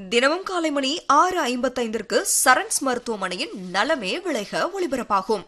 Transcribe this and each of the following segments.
தினமும் காலை மணி ஆறு ஐம்பத்தைந்திற்கு சரண்ஸ் மருத்துவமனையின் நலமே விளைக ஒளிபரப்பாகும்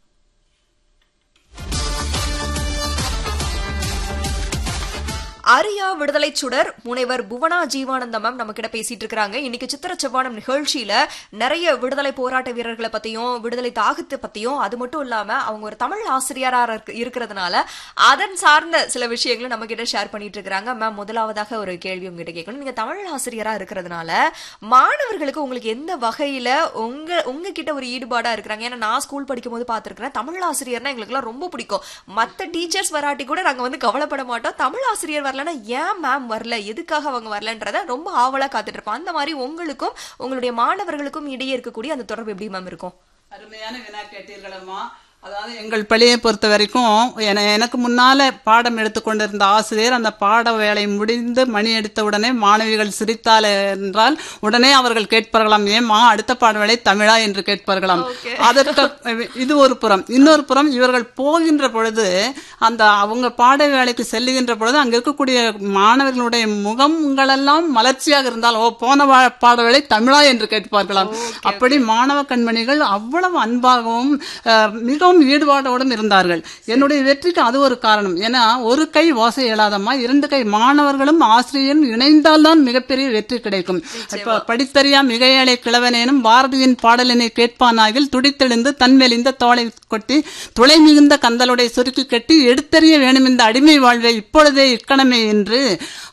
அரியா விடுதலை சுடர் முனைவர் புவனா ஜீவானந்தம் மேம் நம்ம கிட்ட பேசிட்டு இருக்காங்க இன்னைக்கு சித்திர செவ்வானம் நிகழ்ச்சியில நிறைய விடுதலை போராட்ட வீரர்களை பத்தியும் விடுதலை தாகத்தை பத்தியும் அது மட்டும் இல்லாம அவங்க ஒரு தமிழ் ஆசிரியரா இருக்கு- இருக்கிறதுனால அதன் சார்ந்த சில விஷயங்களை நம்ம கிட்ட ஷேர் பண்ணிட்டு இருக்காங்க மேம் முதலாவதாக ஒரு கேள்வி உங்ககிட்ட கேட்கணும் நீங்க தமிழ் ஆசிரியரா இருக்கிறதுனால மாணவர்களுக்கு உங்களுக்கு எந்த வகையில உங்க உங்ககிட்ட ஒரு ஈடுபாடா இருக்கிறாங்க ஏன்னா நான் ஸ்கூல் படிக்கும் போது பார்த்திருக்கிறேன் தமிழ் ஆசிரியர்னா எங்களுக்குலாம் ரொம்ப பிடிக்கும் மத்த டீச்சர்ஸ் வராட்டி கூட நாங்க வந்து கவலைப்பட மாட்டோம் தமிழ் ஆசிரியர் வரலன்னா ஏன் மேம் வரல எதுக்காக அவங்க வரலன்றத ரொம்ப ஆவலா காத்துட்டு இருப்போம் அந்த மாதிரி உங்களுக்கும் உங்களுடைய மாணவர்களுக்கும் இடையே இருக்கக்கூடிய அந்த தொடர்பு எப்படி மேம் இருக்கும் அருமையான வினா கேட்டீர்களம்மா அதாவது எங்கள் பள்ளியை பொறுத்த வரைக்கும் என- எனக்கு முன்னால பாடம் எடுத்துக்கொண்டிருந்த ஆசிரியர் அந்த பாட வேலை முடிந்து மணி அடித்த உடனே மாணவிகள் சிரித்தால் என்றால் உடனே அவர்கள் கேட்பார்களாம் ஏம்மா அடுத்த பாட வேலை தமிழா என்று கேட்பார்களாம் அதற்கு இது ஒரு புறம் இன்னொரு புறம் இவர்கள் போகின்ற பொழுது அந்த அவங்க பாட வேலைக்கு செல்லுகின்ற பொழுது அங்க இருக்கக்கூடிய மாணவர்களுடைய முகங்களெல்லாம் மலர்ச்சியாக இருந்தால் ஓ போன வா- பாட வேலை தமிழா என்று கேட்பார்களாம் அப்படி மாணவ கண்மணிகள் அவ்வளவு அன்பாகவும் அஹ், மிகவும் ஈடுபாடோடும் இருந்தார்கள் என்னுடைய வெற்றிக்கு அது ஒரு காரணம் ஏன்னா ஒரு கை ஓசை இயலாதம்மா இரண்டு கை மாணவர்களும் ஆசிரியரும் இணைந்தால்தான் மிகப்பெரிய வெற்றி கிடைக்கும் இப்ப படித்தறியா மிக ஏழை கிழவனேனும் பாரதியின் பாடலினை கேட்பானாகில் துடித்தெழுந்து தன்மெலிந்த தோளை கொட்டி துளை மிகுந்த கந்தலுடைய சுருக்கி கட்டி எடுத்தறிய வேணும் இந்த அடிமை வாழ்வை இப்பொழுதே இக்கணமே என்று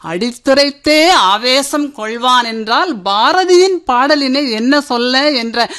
அடித்துரைத்தே ஆவேசம் கொள்வான் என்றால் பாரதியின் பாடலினை என்ன சொல்ல என்ற